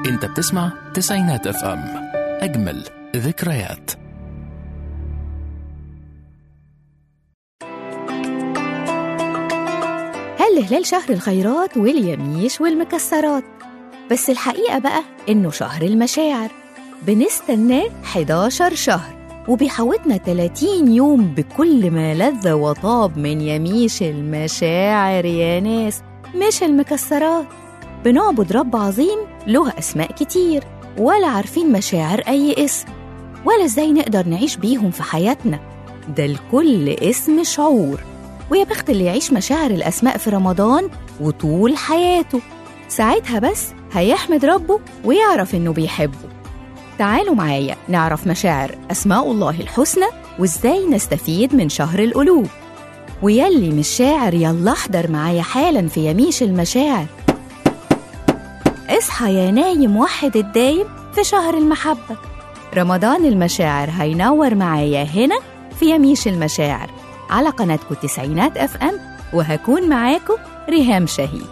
انت بتسمع تسعينات اف ام اجمل ذكريات هل هلال شهر الخيرات واليميش والمكسرات بس الحقيقة بقى إنه شهر المشاعر بنستناه 11 شهر وبيحوطنا 30 يوم بكل ما لذ وطاب من يميش المشاعر يا ناس مش المكسرات بنعبد رب عظيم له أسماء كتير ولا عارفين مشاعر أي اسم ولا إزاي نقدر نعيش بيهم في حياتنا ده لكل اسم شعور ويا بخت اللي يعيش مشاعر الأسماء في رمضان وطول حياته ساعتها بس هيحمد ربه ويعرف إنه بيحبه تعالوا معايا نعرف مشاعر أسماء الله الحسنى وإزاي نستفيد من شهر القلوب ويلي مش شاعر يلا احضر معايا حالا في يميش المشاعر اصحى يا نايم وحد الدايم في شهر المحبة رمضان المشاعر هينور معايا هنا في يميش المشاعر على قناتكم تسعينات اف ام وهكون معاكم ريهام شهيد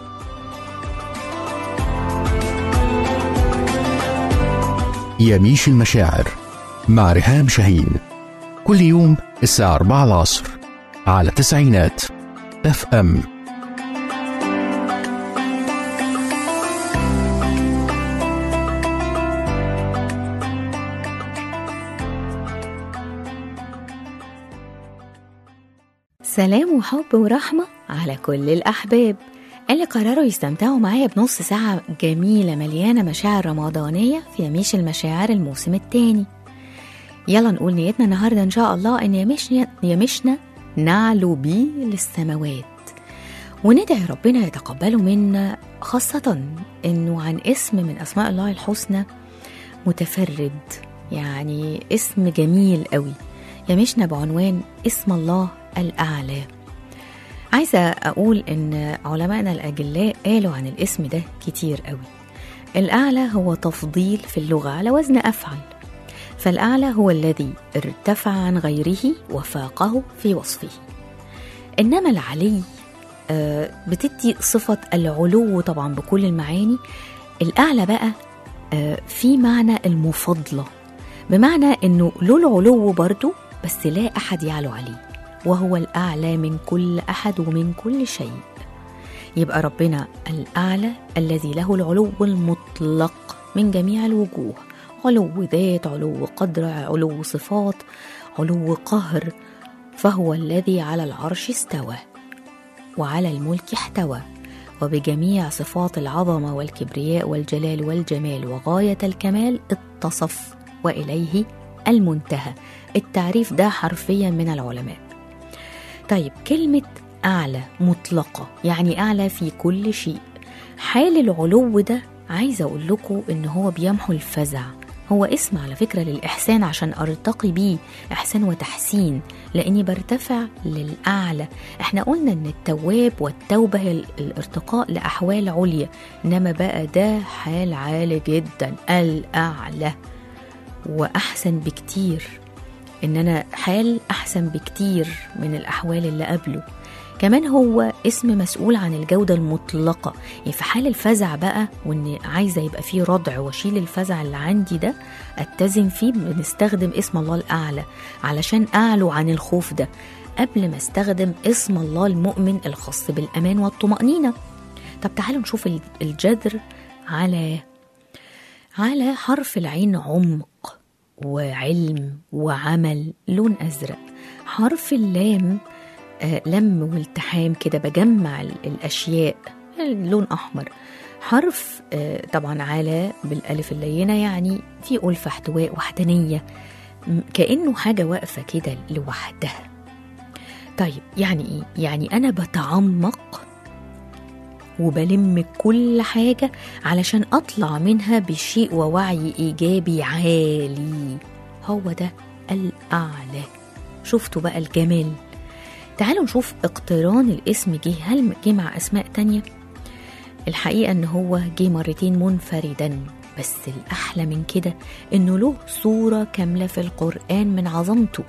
يميش المشاعر مع ريهام شاهين كل يوم الساعة 4 العصر على تسعينات اف ام سلام وحب ورحمة على كل الأحباب اللي قرروا يستمتعوا معايا بنص ساعة جميلة مليانة مشاعر رمضانية في يميش المشاعر الموسم الثاني يلا نقول نيتنا النهاردة إن شاء الله إن يمشنا, يمشنا نعلو بيه للسماوات وندعي ربنا يتقبله منا خاصة إنه عن اسم من أسماء الله الحسنى متفرد يعني اسم جميل قوي يمشنا بعنوان اسم الله الأعلى عايزة أقول إن علمائنا الأجلاء قالوا عن الاسم ده كتير قوي الأعلى هو تفضيل في اللغة على وزن أفعل فالأعلى هو الذي ارتفع عن غيره وفاقه في وصفه إنما العلي آه، بتدي صفة العلو طبعا بكل المعاني الأعلى بقى آه، في معنى المفضلة بمعنى إنه له العلو برضه بس لا أحد يعلو عليه وهو الأعلى من كل أحد ومن كل شيء يبقى ربنا الأعلى الذي له العلو المطلق من جميع الوجوه علو ذات علو قدر علو صفات علو قهر فهو الذي على العرش استوى وعلى الملك احتوى وبجميع صفات العظمه والكبرياء والجلال والجمال وغايه الكمال اتصف واليه المنتهى التعريف ده حرفيا من العلماء طيب كلمة أعلى مطلقة يعني أعلى في كل شيء حال العلو ده عايزة أقول لكم إن هو بيمحو الفزع هو اسم على فكرة للإحسان عشان أرتقي بيه إحسان وتحسين لأني برتفع للأعلى إحنا قلنا إن التواب والتوبة هي ال- الارتقاء لأحوال عليا إنما بقى ده حال عالي جدا الأعلى وأحسن بكتير ان انا حال احسن بكتير من الاحوال اللي قبله كمان هو اسم مسؤول عن الجودة المطلقة يعني في حال الفزع بقى وان عايزة يبقى فيه ردع واشيل الفزع اللي عندي ده اتزن فيه بنستخدم اسم الله الأعلى علشان أعلو عن الخوف ده قبل ما استخدم اسم الله المؤمن الخاص بالأمان والطمأنينة طب تعالوا نشوف ال- الجذر على على حرف العين عمق وعلم وعمل لون أزرق حرف اللام آه، لم والتحام كده بجمع ال- الأشياء لون أحمر حرف آه، طبعا على بالألف اللينة يعني في ألفة احتواء وحدانية م- كأنه حاجة واقفة كده لوحدها طيب يعني إيه؟ يعني أنا بتعمق وبلم كل حاجة علشان أطلع منها بشيء ووعي إيجابي عالي هو ده الأعلى شفتوا بقى الجمال تعالوا نشوف اقتران الاسم جه هل جه مع أسماء تانية الحقيقة إن هو جه مرتين منفردا بس الأحلى من كده إنه له صورة كاملة في القرآن من عظمته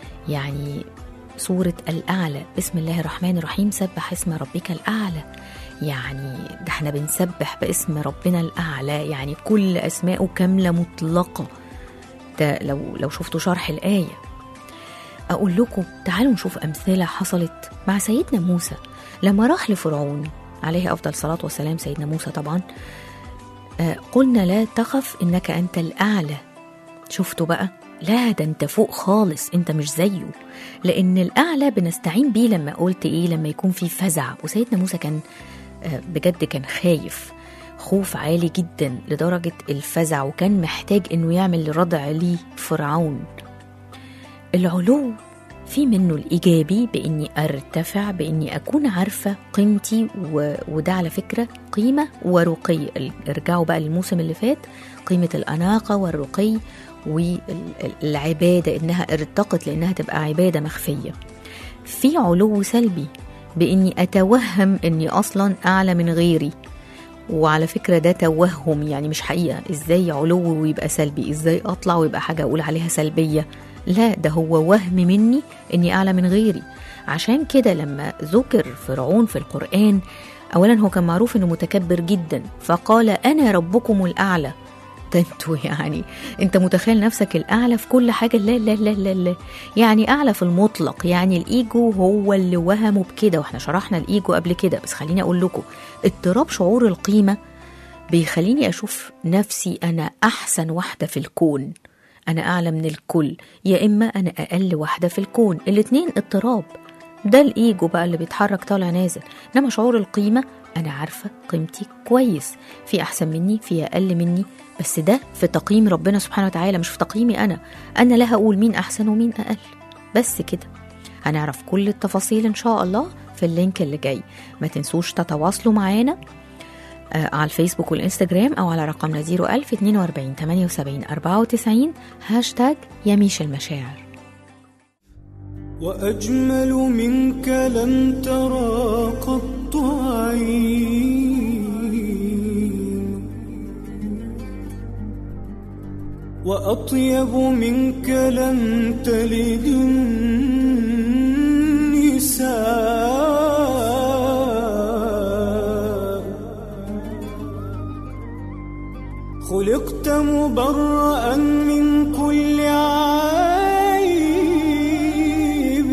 يعني سورة الأعلى بسم الله الرحمن الرحيم سبح اسم ربك الأعلى يعني ده احنا بنسبح باسم ربنا الأعلى يعني كل أسماءه كاملة مطلقة ده لو لو شفتوا شرح الآية أقول لكم تعالوا نشوف أمثلة حصلت مع سيدنا موسى لما راح لفرعون عليه أفضل صلاة والسلام سيدنا موسى طبعا آه، قلنا لا تخف إنك أنت الأعلى شفتوا بقى لا ده انت فوق خالص انت مش زيه لان الاعلى بنستعين بيه لما قلت ايه لما يكون في فزع وسيدنا موسى كان آه، بجد كان خايف خوف عالي جدا لدرجة الفزع وكان محتاج انه يعمل ردع ليه فرعون العلو في منه الإيجابي بإني أرتفع بإني أكون عارفة قيمتي و... وده على فكرة قيمة ورقي ال- ارجعوا بقى للموسم اللي فات قيمة الأناقة والرقي والعبادة إنها ارتقت لإنها تبقى عبادة مخفية في علو سلبي بإني أتوهم إني أصلا أعلى من غيري وعلى فكرة ده توهم يعني مش حقيقة ازاي علو ويبقى سلبي ازاي اطلع ويبقى حاجة اقول عليها سلبية لا ده هو وهم مني اني اعلى من غيري عشان كده لما ذكر فرعون في القرآن اولا هو كان معروف انه متكبر جدا فقال انا ربكم الاعلى ده انتوا يعني انت متخيل نفسك الاعلى في كل حاجه لا لا لا لا لا يعني اعلى في المطلق يعني الايجو هو اللي وهمه بكده واحنا شرحنا الايجو قبل كده بس خليني اقول لكم اضطراب شعور القيمه بيخليني اشوف نفسي انا احسن واحده في الكون انا اعلى من الكل يا اما انا اقل واحده في الكون الاتنين اضطراب ده الايجو بقى اللي بيتحرك طالع نازل انما شعور القيمه انا عارفه قيمتي كويس في احسن مني في اقل مني بس ده في تقييم ربنا سبحانه وتعالى مش في تقييمي انا انا لا هقول مين احسن ومين اقل بس كده هنعرف كل التفاصيل ان شاء الله في اللينك اللي جاي ما تنسوش تتواصلوا معانا آه، على الفيسبوك والانستجرام او على رقمنا 01000 42 78 94 هاشتاج يميش المشاعر وأجمل منك لم ترى قط عين وأطيب منك لم تلد النساء خلقت مبرأ من كل عيب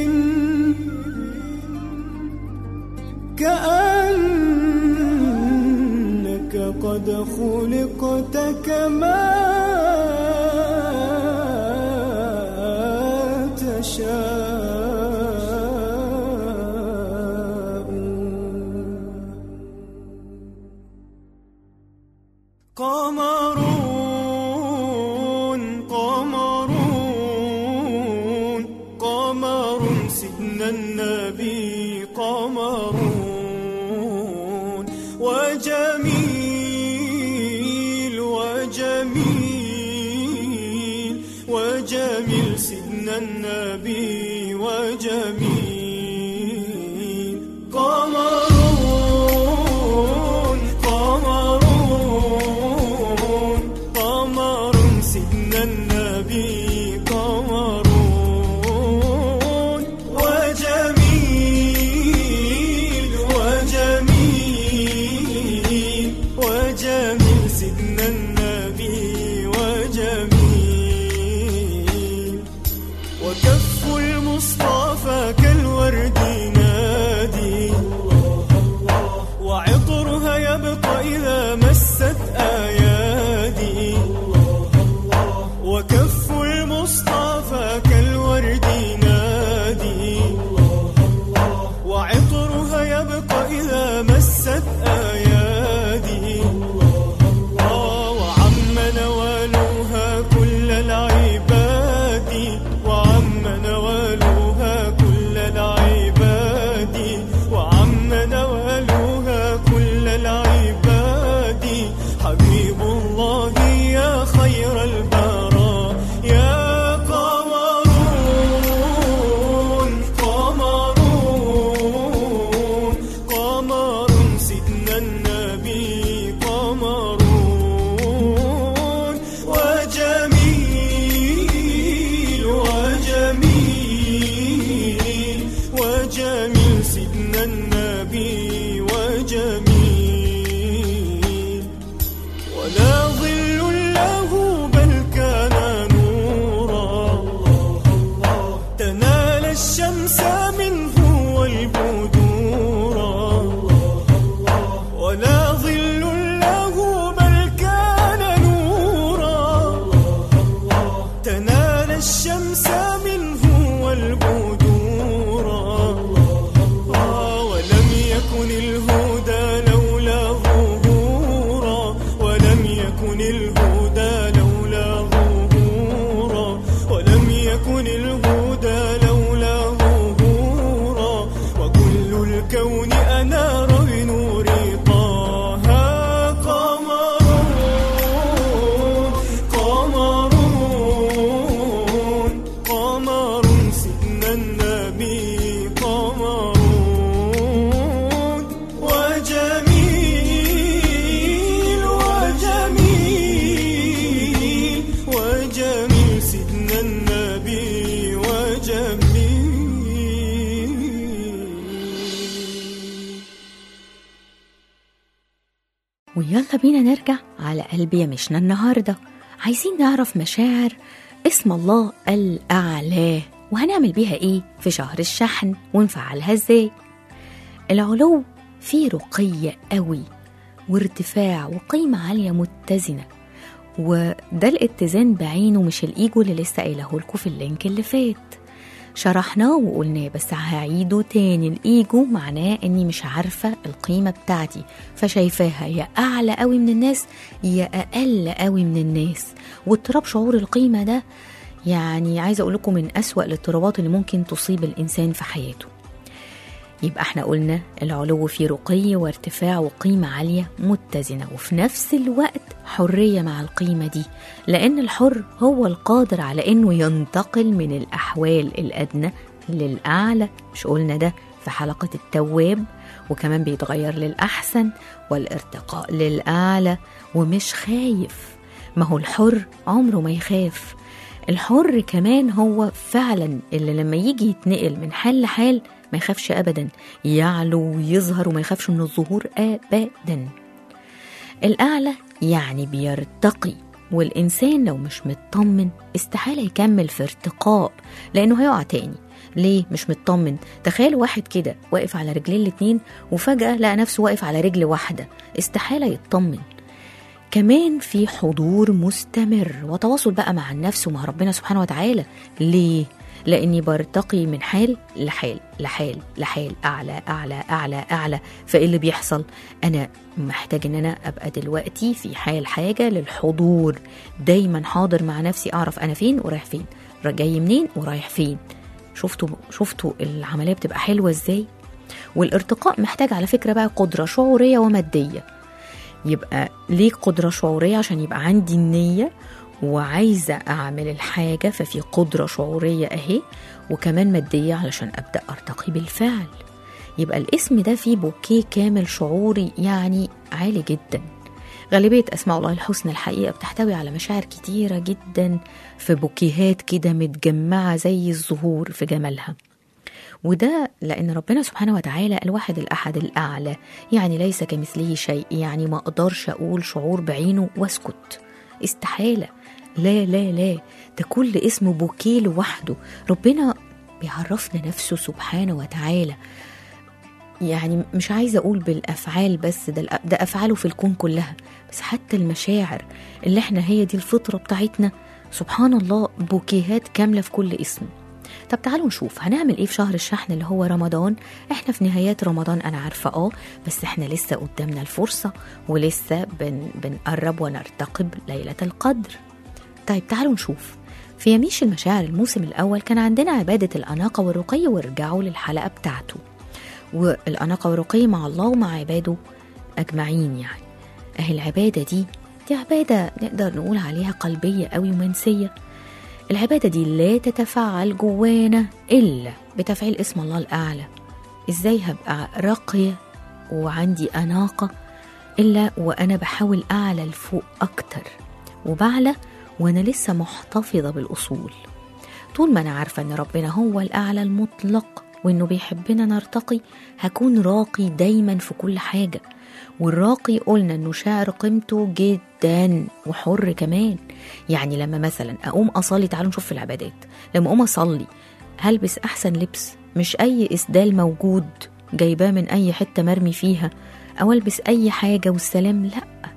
كأنك قد خلقت كما تشاء قمرون قمرون قمر سيدنا النبي قمرون وجميل وجميل وجميل سيدنا النبي وجميل قمرون قمرون قمر سيدنا النبي قمرون وجميل وجميل وجميل سيدنا النبي وجميل وكف يكن الهدى لولا ظهورا ولم يكن الهدى لولا ظهورا ولم يكن الهدى لولا ظهورا وكل الكون أنار بنور طه قمرون قمرون قمر سيدنا النبي قمرون وجميل وجميل وجميل سيدنا النبي وجميل ويلا بينا نرجع على قلب يمشنا النهارده عايزين نعرف مشاعر اسم الله الأعلى وهنعمل بيها ايه في شهر الشحن ونفعلها ازاي العلو فيه رقي قوي وارتفاع وقيمة عالية متزنة وده الاتزان بعينه مش الإيجو اللي لسه قايله لكم في اللينك اللي فات شرحناه وقلناه بس هعيده تاني الإيجو معناه إني مش عارفة القيمة بتاعتي فشايفاها يا أعلى قوي من الناس يا أقل قوي من الناس واضطراب شعور القيمة ده يعني عايزة أقول لكم من أسوأ الاضطرابات اللي ممكن تصيب الإنسان في حياته يبقى احنا قلنا العلو فيه رقي وارتفاع وقيمة عالية متزنة وفي نفس الوقت حرية مع القيمة دي لأن الحر هو القادر على إنه ينتقل من الأحوال الأدنى للأعلى مش قلنا ده في حلقة التواب وكمان بيتغير للأحسن والارتقاء للأعلى ومش خايف ما هو الحر عمره ما يخاف الحر كمان هو فعلا اللي لما يجي يتنقل من حال لحال ما يخافش ابدا يعلو ويظهر وما يخافش من الظهور ابدا الاعلى يعني بيرتقي والانسان لو مش مطمن استحاله يكمل في ارتقاء لانه هيقع تاني ليه مش مطمن تخيل واحد كده واقف على رجلين الاتنين وفجاه لقى نفسه واقف على رجل واحده استحاله يطمن كمان في حضور مستمر وتواصل بقى مع النفس ومع ربنا سبحانه وتعالى ليه لاني برتقي من حال لحال لحال لحال اعلى اعلى اعلى اعلى فايه اللي بيحصل انا محتاج ان انا ابقى دلوقتي في حال حاجه للحضور دايما حاضر مع نفسي اعرف انا فين ورايح فين جاي منين ورايح فين شفتوا شفتوا العمليه بتبقى حلوه ازاي والارتقاء محتاج على فكره بقى قدره شعوريه وماديه يبقى ليه قدرة شعورية عشان يبقى عندي النية وعايزة أعمل الحاجة ففي قدرة شعورية أهي وكمان مادية علشان أبدأ أرتقي بالفعل يبقى الاسم ده فيه بوكيه كامل شعوري يعني عالي جدا غالبية أسماء الله الحسنى الحقيقة بتحتوي على مشاعر كتيرة جدا في بوكيهات كده متجمعة زي الزهور في جمالها وده لأن ربنا سبحانه وتعالى الواحد الأحد الأعلى يعني ليس كمثله شيء يعني ما أقدرش أقول شعور بعينه واسكت استحالة لا لا لا ده كل اسم بوكيه لوحده ربنا بيعرفنا نفسه سبحانه وتعالى يعني مش عايزة أقول بالأفعال بس ده, الأ- ده أفعاله في الكون كلها بس حتى المشاعر اللي احنا هي دي الفطرة بتاعتنا سبحان الله بوكيهات كاملة في كل اسم طب تعالوا نشوف هنعمل ايه في شهر الشحن اللي هو رمضان احنا في نهايات رمضان انا عارفه اه بس احنا لسه قدامنا الفرصه ولسه بن بنقرب ونرتقب ليله القدر طيب تعالوا نشوف في يميش المشاعر الموسم الاول كان عندنا عباده الاناقه والرقي وارجعوا للحلقه بتاعته والاناقه والرقي مع الله ومع عباده اجمعين يعني اهي العباده دي دي عباده نقدر نقول عليها قلبيه قوي ومنسيه العبادة دي لا تتفعل جوانا إلا بتفعيل اسم الله الأعلى إزاي هبقى راقية وعندي أناقة إلا وأنا بحاول أعلى لفوق أكتر وبعلى وأنا لسه محتفظة بالأصول طول ما أنا عارفة إن ربنا هو الأعلى المطلق وإنه بيحبنا نرتقي هكون راقي دايما في كل حاجة والراقي قلنا إنه شاعر قيمته جدا وحر كمان يعني لما مثلا أقوم أصلي تعالوا نشوف في العبادات لما أقوم أصلي هلبس أحسن لبس مش أي إسدال موجود جايباه من أي حتة مرمي فيها أو ألبس أي حاجة والسلام لأ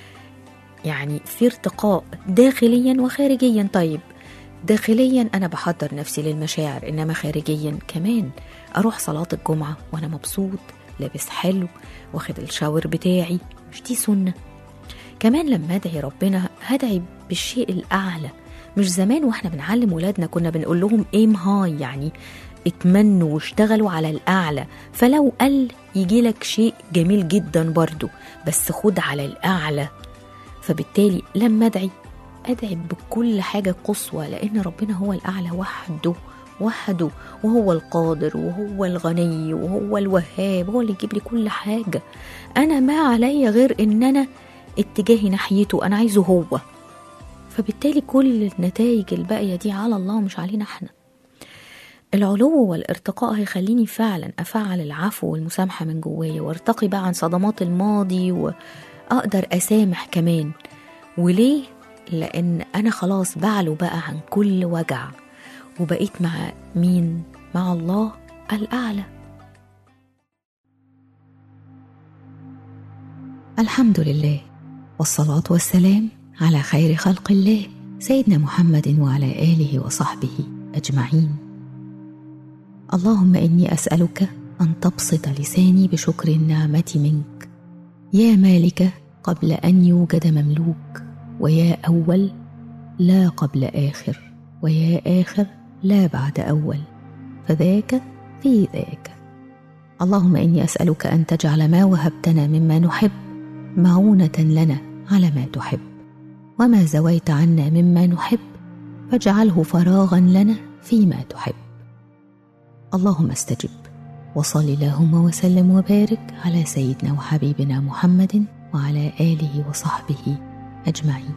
يعني في ارتقاء داخليا وخارجيا طيب داخليا انا بحضر نفسي للمشاعر انما خارجيا كمان اروح صلاه الجمعه وانا مبسوط لابس حلو واخد الشاور بتاعي مش دي سنة كمان لما ادعي ربنا هدعي بالشيء الأعلى مش زمان واحنا بنعلم ولادنا كنا بنقول لهم ايم هاي يعني اتمنوا واشتغلوا على الأعلى فلو قل يجي لك شيء جميل جدا برضو بس خد على الأعلى فبالتالي لما ادعي ادعي بكل حاجة قصوى لأن ربنا هو الأعلى وحده وحده وهو القادر وهو الغني وهو الوهاب هو اللي يجيب لي كل حاجة أنا ما عليا غير إن أنا اتجاهي ناحيته أنا عايزه هو فبالتالي كل النتائج الباقية دي على الله ومش علينا احنا العلو والارتقاء هيخليني فعلا أفعل العفو والمسامحة من جوايا وارتقي بقى عن صدمات الماضي وأقدر أسامح كمان وليه؟ لأن أنا خلاص بعلو بقى عن كل وجع وبقيت مع مين؟ مع الله الأعلى الحمد لله والصلاة والسلام على خير خلق الله سيدنا محمد وعلى آله وصحبه أجمعين اللهم إني أسألك أن تبسط لساني بشكر النعمة منك يا مالك قبل أن يوجد مملوك ويا أول لا قبل آخر ويا آخر لا بعد أول فذاك في ذاك اللهم إني أسألك أن تجعل ما وهبتنا مما نحب معونة لنا على ما تحب وما زويت عنا مما نحب فاجعله فراغا لنا فيما تحب اللهم استجب وصل اللهم وسلم وبارك على سيدنا وحبيبنا محمد وعلى آله وصحبه أجمعين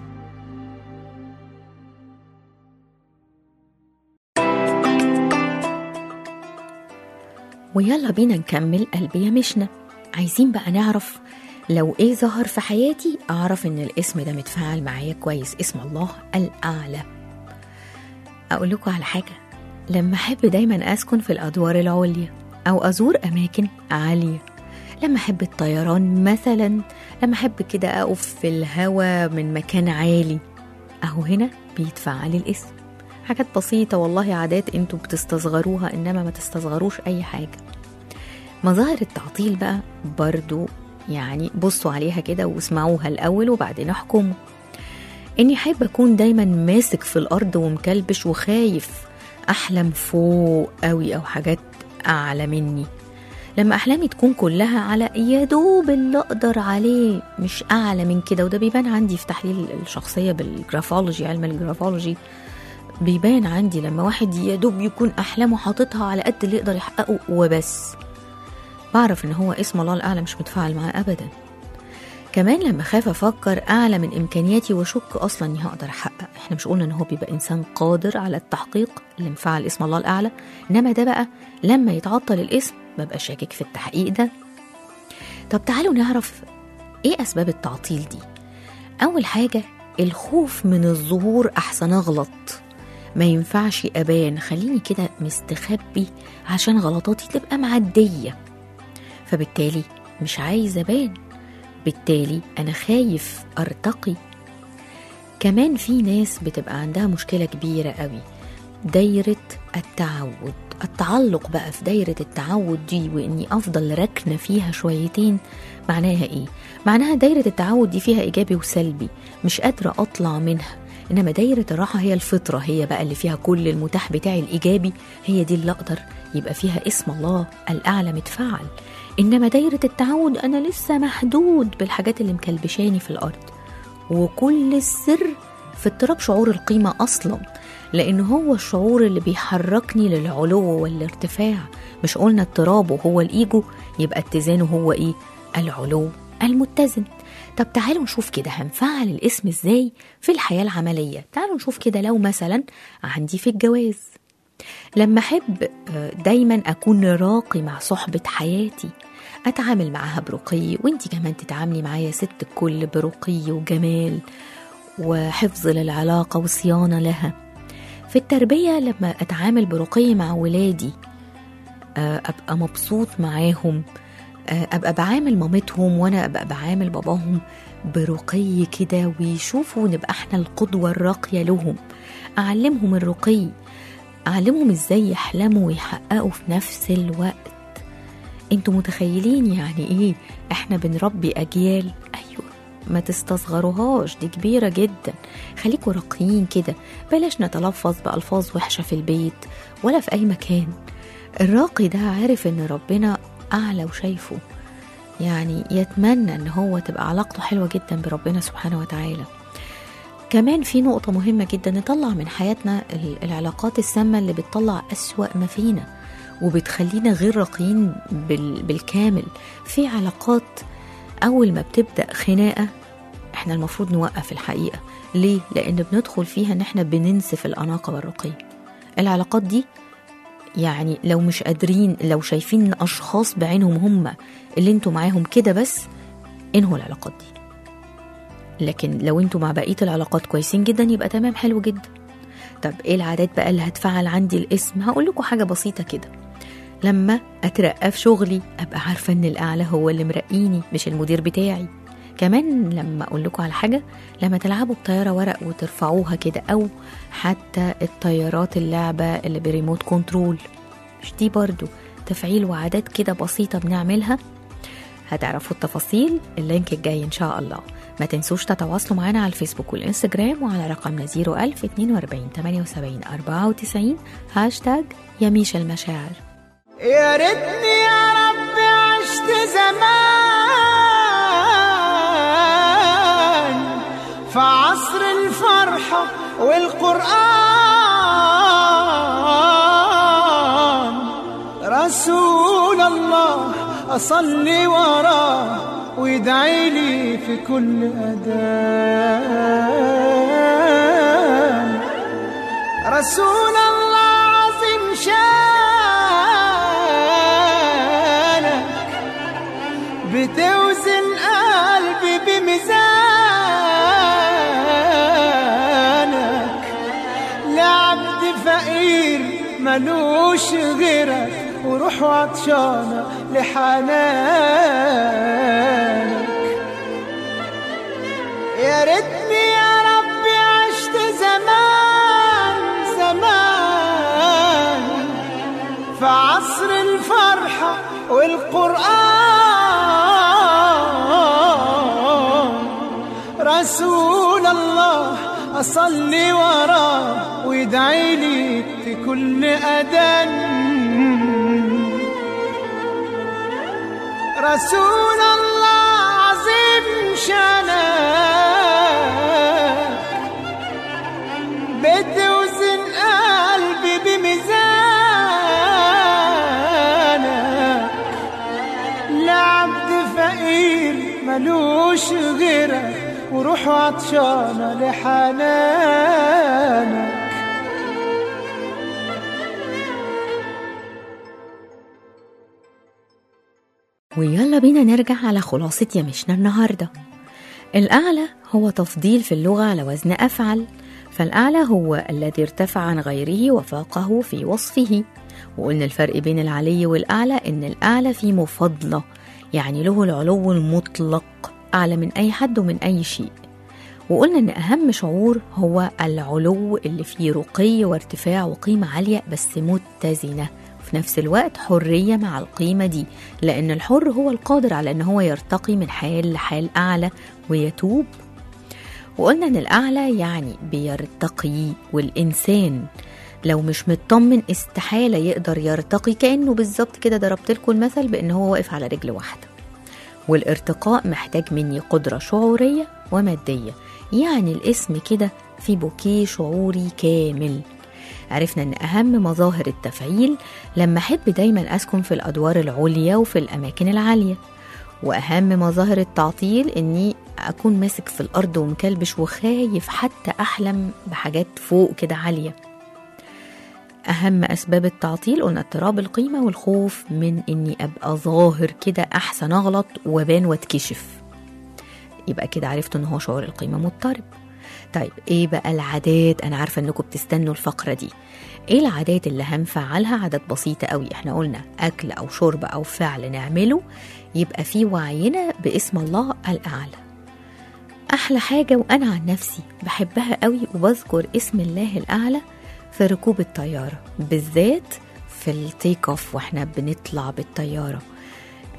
ويلا بينا نكمل قلبي يا مشنا عايزين بقى نعرف لو ايه ظهر في حياتي اعرف ان الاسم ده متفاعل معايا كويس اسم الله الاعلى اقول لكم على حاجه لما احب دايما اسكن في الادوار العليا او ازور اماكن عاليه لما احب الطيران مثلا لما احب كده اقف في الهوا من مكان عالي اهو هنا بيتفعل الاسم حاجات بسيطه والله عادات انتوا بتستصغروها انما ما تستصغروش اي حاجه مظاهر التعطيل بقى برضو يعني بصوا عليها كده واسمعوها الأول وبعدين احكموا إني أحب أكون دايما ماسك في الأرض ومكلبش وخايف أحلم فوق قوي أو حاجات أعلى مني لما أحلامي تكون كلها على يا دوب اللي أقدر عليه مش أعلى من كده وده بيبان عندي في تحليل الشخصية بالجرافولوجي علم الجرافولوجي بيبان عندي لما واحد يا دوب يكون أحلامه حاططها على قد اللي يقدر يحققه وبس بعرف ان هو اسم الله الاعلى مش متفاعل معاه ابدا كمان لما خاف افكر اعلى من امكانياتي واشك اصلا اني هقدر احقق احنا مش قلنا ان هو بيبقى انسان قادر على التحقيق اللي مفعل اسم الله الاعلى انما ده بقى لما يتعطل الاسم ببقى شاكك في التحقيق ده طب تعالوا نعرف ايه اسباب التعطيل دي اول حاجه الخوف من الظهور احسن اغلط ما ينفعش ابان خليني كده مستخبي عشان غلطاتي تبقى معديه فبالتالي مش عايز ابان بالتالي انا خايف ارتقي كمان في ناس بتبقى عندها مشكله كبيره قوي دايره التعود التعلق بقى في دايره التعود دي واني افضل ركنه فيها شويتين معناها ايه معناها دايره التعود دي فيها ايجابي وسلبي مش قادره اطلع منها انما دايره الراحه هي الفطره هي بقى اللي فيها كل المتاح بتاعي الايجابي هي دي اللي اقدر يبقى فيها اسم الله الاعلى متفعل انما دايره التعود انا لسه محدود بالحاجات اللي مكلبشاني في الارض وكل السر في اضطراب شعور القيمه اصلا لان هو الشعور اللي بيحركني للعلو والارتفاع مش قلنا اضطرابه هو الايجو يبقى اتزانه هو ايه العلو المتزن طب تعالوا نشوف كده هنفعل الاسم ازاي في الحياه العمليه تعالوا نشوف كده لو مثلا عندي في الجواز لما احب دايما اكون راقي مع صحبه حياتي اتعامل معاها برقي وانتي كمان تتعاملي معايا ست الكل برقي وجمال وحفظ للعلاقه وصيانه لها في التربيه لما اتعامل برقي مع ولادي ابقى مبسوط معاهم ابقى بعامل مامتهم وانا ابقى بعامل باباهم برقي كده ويشوفوا نبقى احنا القدوه الراقيه لهم اعلمهم الرقي اعلمهم ازاي يحلموا ويحققوا في نفس الوقت انتوا متخيلين يعني ايه احنا بنربي اجيال ايوه ما تستصغروهاش دي كبيرة جدا خليكوا راقيين كده بلاش نتلفظ بألفاظ وحشة في البيت ولا في أي مكان الراقي ده عارف ان ربنا أعلى وشايفه يعني يتمنى ان هو تبقى علاقته حلوة جدا بربنا سبحانه وتعالى كمان في نقطة مهمة جدا نطلع من حياتنا ال- العلاقات السامة اللي بتطلع أسوأ ما فينا وبتخلينا غير راقيين بال- بالكامل في علاقات أول ما بتبدأ خناقة احنا المفروض نوقف الحقيقة ليه؟ لأن بندخل فيها ان احنا بننسف الأناقة والرقي العلاقات دي يعني لو مش قادرين لو شايفين ان اشخاص بعينهم هم اللي انتوا معاهم كده بس انهوا العلاقات دي لكن لو انتوا مع بقيه العلاقات كويسين جدا يبقى تمام حلو جدا طب ايه العادات بقى اللي هتفعل عندي الاسم هقول لكم حاجه بسيطه كده لما اترقى في شغلي ابقى عارفه ان الاعلى هو اللي مرقيني مش المدير بتاعي كمان لما اقول لكم على حاجه لما تلعبوا بطياره ورق وترفعوها كده او حتى الطيارات اللعبه اللي بريموت كنترول مش دي برضو تفعيل وعادات كده بسيطه بنعملها هتعرفوا التفاصيل اللينك الجاي ان شاء الله ما تنسوش تتواصلوا معنا على الفيسبوك والانستجرام وعلى رقمنا 01000 42 78 94 هاشتاج يميش المشاعر يا ريتني يا رب عشت زمان في عصر الفرحة والقرآن رسول الله أصلي وراه ويدعي لي في كل أذان رسول الله عظيم شانك بتوزن قلبي بميزانك لعبد فقير ملوش غيرك وروح عطشانة لحنانك يا ريتني يا ربي عشت زمان زمان في عصر الفرحة والقرآن رسول الله أصلي وراه ويدعي لي في كل أذان رسول الله عظيم شانك بتوزن قلبي بميزانك لعبد فقير ملوش غيرك وروح عطشانة لحنانك ويلا بينا نرجع على خلاصة يمشنا النهاردة الأعلى هو تفضيل في اللغة على وزن أفعل فالأعلى هو الذي ارتفع عن غيره وفاقه في وصفه وقلنا الفرق بين العلي والأعلى إن الأعلى فيه مفضلة يعني له العلو المطلق أعلى من أي حد ومن أي شيء وقلنا إن أهم شعور هو العلو اللي فيه رقي وارتفاع وقيمة عالية بس متزنة في نفس الوقت حرية مع القيمة دي لأن الحر هو القادر على أن هو يرتقي من حال لحال أعلى ويتوب وقلنا أن الأعلى يعني بيرتقي والإنسان لو مش مطمن استحالة يقدر يرتقي كأنه بالظبط كده ضربت لكم المثل بأن هو واقف على رجل واحدة والارتقاء محتاج مني قدرة شعورية ومادية يعني الاسم كده في بوكيه شعوري كامل عرفنا ان اهم مظاهر التفعيل لما احب دايما اسكن في الادوار العليا وفي الاماكن العاليه واهم مظاهر التعطيل اني اكون ماسك في الارض ومكلبش وخايف حتى احلم بحاجات فوق كده عاليه اهم اسباب التعطيل قلنا اضطراب القيمه والخوف من اني ابقى ظاهر كده احسن اغلط وابان واتكشف يبقى كده عرفت ان هو شعور القيمه مضطرب طيب ايه بقى العادات انا عارفه انكم بتستنوا الفقره دي ايه العادات اللي هنفعلها عادات بسيطه قوي احنا قلنا اكل او شرب او فعل نعمله يبقى في وعينا باسم الله الاعلى احلى حاجه وانا عن نفسي بحبها قوي وبذكر اسم الله الاعلى في ركوب الطياره بالذات في التيك اوف واحنا بنطلع بالطياره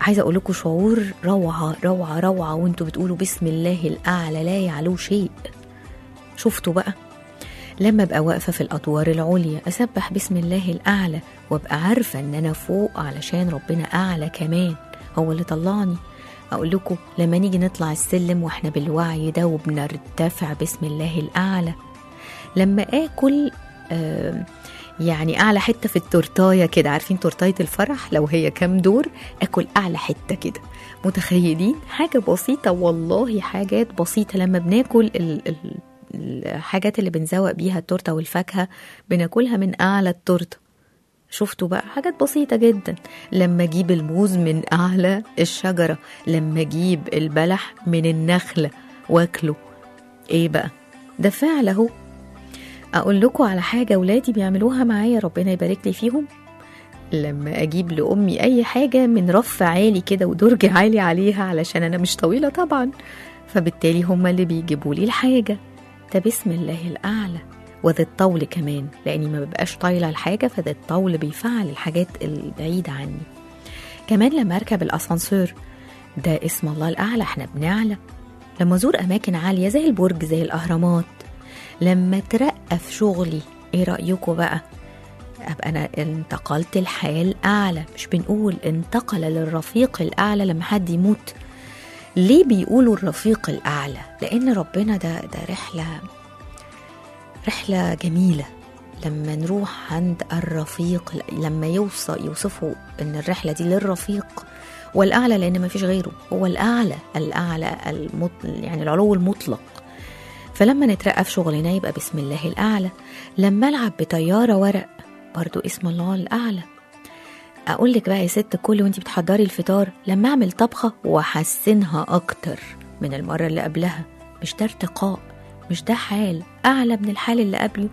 عايزه اقول لكم شعور روعه روعه روعه وانتوا بتقولوا بسم الله الاعلى لا يعلو شيء شفتوا بقى لما ابقى واقفه في الادوار العليا اسبح بسم الله الاعلى وابقى عارفه ان انا فوق علشان ربنا اعلى كمان هو اللي طلعني اقول لكم لما نيجي نطلع السلم واحنا بالوعي ده وبنرتفع بسم الله الاعلى لما اكل آه يعني اعلى حته في التورتايه كده عارفين تورتايه الفرح لو هي كام دور اكل اعلى حته كده متخيلين حاجه بسيطه والله حاجات بسيطه لما بناكل ال ال الحاجات اللي بنزوق بيها التورته والفاكهه بناكلها من اعلى التورته شفتوا بقى حاجات بسيطة جدا لما أجيب الموز من أعلى الشجرة لما أجيب البلح من النخلة واكله إيه بقى ده فعل أهو أقول لكم على حاجة ولادي بيعملوها معايا ربنا يبارك لي فيهم لما أجيب لأمي أي حاجة من رف عالي كده ودرج عالي عليها علشان أنا مش طويلة طبعا فبالتالي هما اللي بيجيبوا لي الحاجة ده بسم الله الأعلى وذي الطول كمان لاني ما ببقاش طايله الحاجه فذي الطول بيفعل الحاجات البعيده عني كمان لما اركب الاسانسير ده اسم الله الاعلى احنا بنعلى لما ازور اماكن عاليه زي البرج زي الاهرامات لما اترقى في شغلي ايه رايكم بقى ابقى انا انتقلت الحياه الاعلى مش بنقول انتقل للرفيق الاعلى لما حد يموت ليه بيقولوا الرفيق الاعلى لان ربنا ده ده رحله رحلة جميلة لما نروح عند الرفيق لما يوصل يوصفوا ان الرحلة دي للرفيق والأعلى لأن ما فيش غيره هو الأعلى الأعلى المط... يعني العلو المطلق فلما نترقى في شغلنا يبقى بسم الله الأعلى لما ألعب بطيارة ورق برضو اسم الله الأعلى أقول لك بقى يا ست كل وانتي بتحضري الفطار لما أعمل طبخة وأحسنها أكتر من المرة اللي قبلها مش ده ارتقاء مش ده حال أعلى من الحال اللي قبله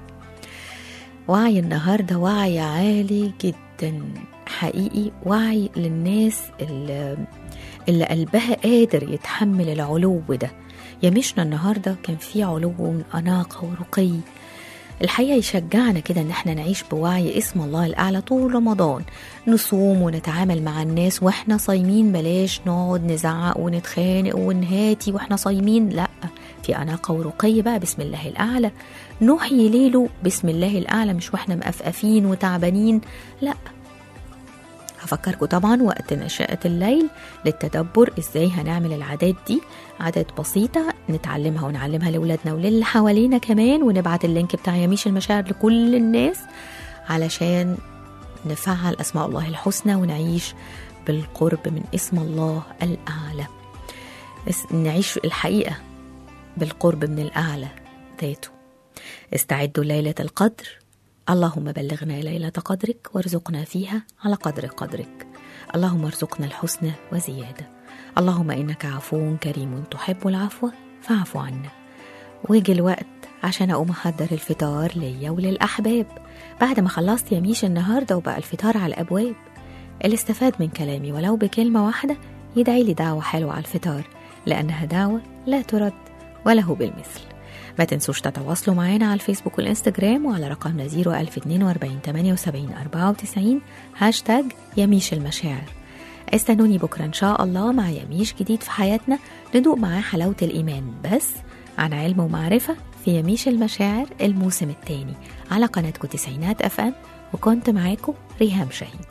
وعي النهاردة وعي عالي جدا حقيقي وعي للناس اللي, اللي قلبها قادر يتحمل العلو ده يمشنا النهاردة كان في علو أناقة ورقي الحقيقة يشجعنا كده إن احنا نعيش بوعي اسم الله الأعلى طول رمضان نصوم ونتعامل مع الناس واحنا صايمين بلاش نقعد نزعق ونتخانق ونهاتي واحنا صايمين لأ في أناقة ورقي بقى بسم الله الأعلى نحيي ليله بسم الله الأعلى مش واحنا مقفقفين وتعبانين لأ هفكركم طبعا وقت نشأة الليل للتدبر ازاي هنعمل العادات دي عادات بسيطة نتعلمها ونعلمها لأولادنا وللي حوالينا كمان ونبعت اللينك بتاع يميش المشاعر لكل الناس علشان نفعل أسماء الله الحسنى ونعيش بالقرب من اسم الله الأعلى نعيش الحقيقة بالقرب من الأعلى ذاته استعدوا ليلة القدر اللهم بلغنا ليلة قدرك وارزقنا فيها على قدر قدرك اللهم ارزقنا الحسنى وزيادة اللهم إنك عفو كريم تحب العفو فاعف عنا ويجي الوقت عشان أقوم أحضر الفطار ليا وللأحباب بعد ما خلصت يميش النهاردة وبقى الفطار على الأبواب اللي استفاد من كلامي ولو بكلمة واحدة يدعي لي دعوة حلوة على الفطار لأنها دعوة لا ترد وله بالمثل ما تنسوش تتواصلوا معانا على الفيسبوك والانستجرام وعلى رقمنا 01042 78 94 هاشتاج يميش المشاعر استنوني بكرة إن شاء الله مع يميش جديد في حياتنا ندوق معاه حلاوة الإيمان بس عن علم ومعرفة في يميش المشاعر الموسم الثاني على قناتكم تسعينات أف أم وكنت معاكم ريهام شاهين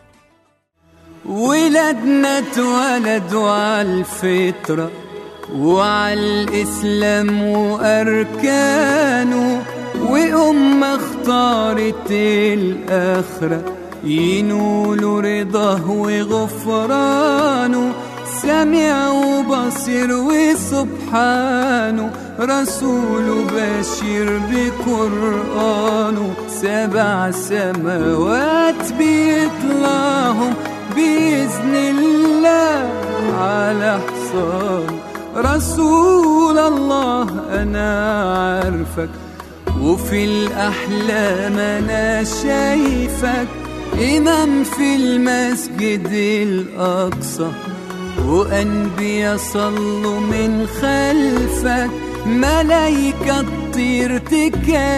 ولادنا اتولدوا على الفطرة وعلى الإسلام وأركانه وأمة اختارت الآخرة ينولوا رضاه وغفرانه سميع وبصير وسبحانه رسول بشير بقرآنه سبع سماوات بيطلعهم بإذن الله على حصانه رسول الله أنا عارفك وفي الأحلام أنا شايفك إمام في المسجد الأقصى وأنبياء صلوا من خلفك ملايكة تطير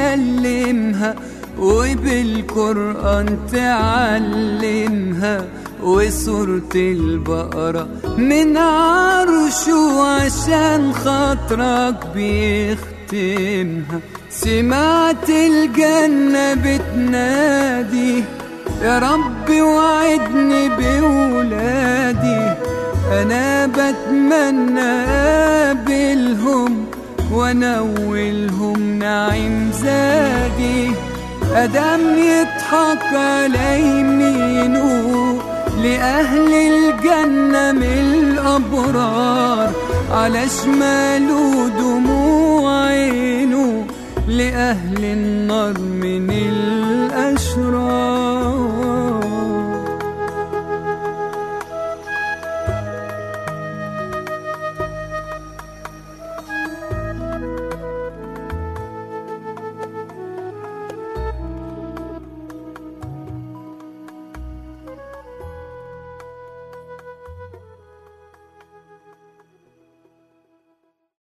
تكلمها وبالقرآن تعلمها وصورة البقرة من عرشه عشان خاطرك بيختمها سمعت الجنة بتنادي يا رب وعدني بولادي أنا بتمنى أقابلهم وأنولهم نعيم زادي أدم يضحك على يمينه لأهل الجنة من الأبرار على شماله دموع عينه لأهل النار من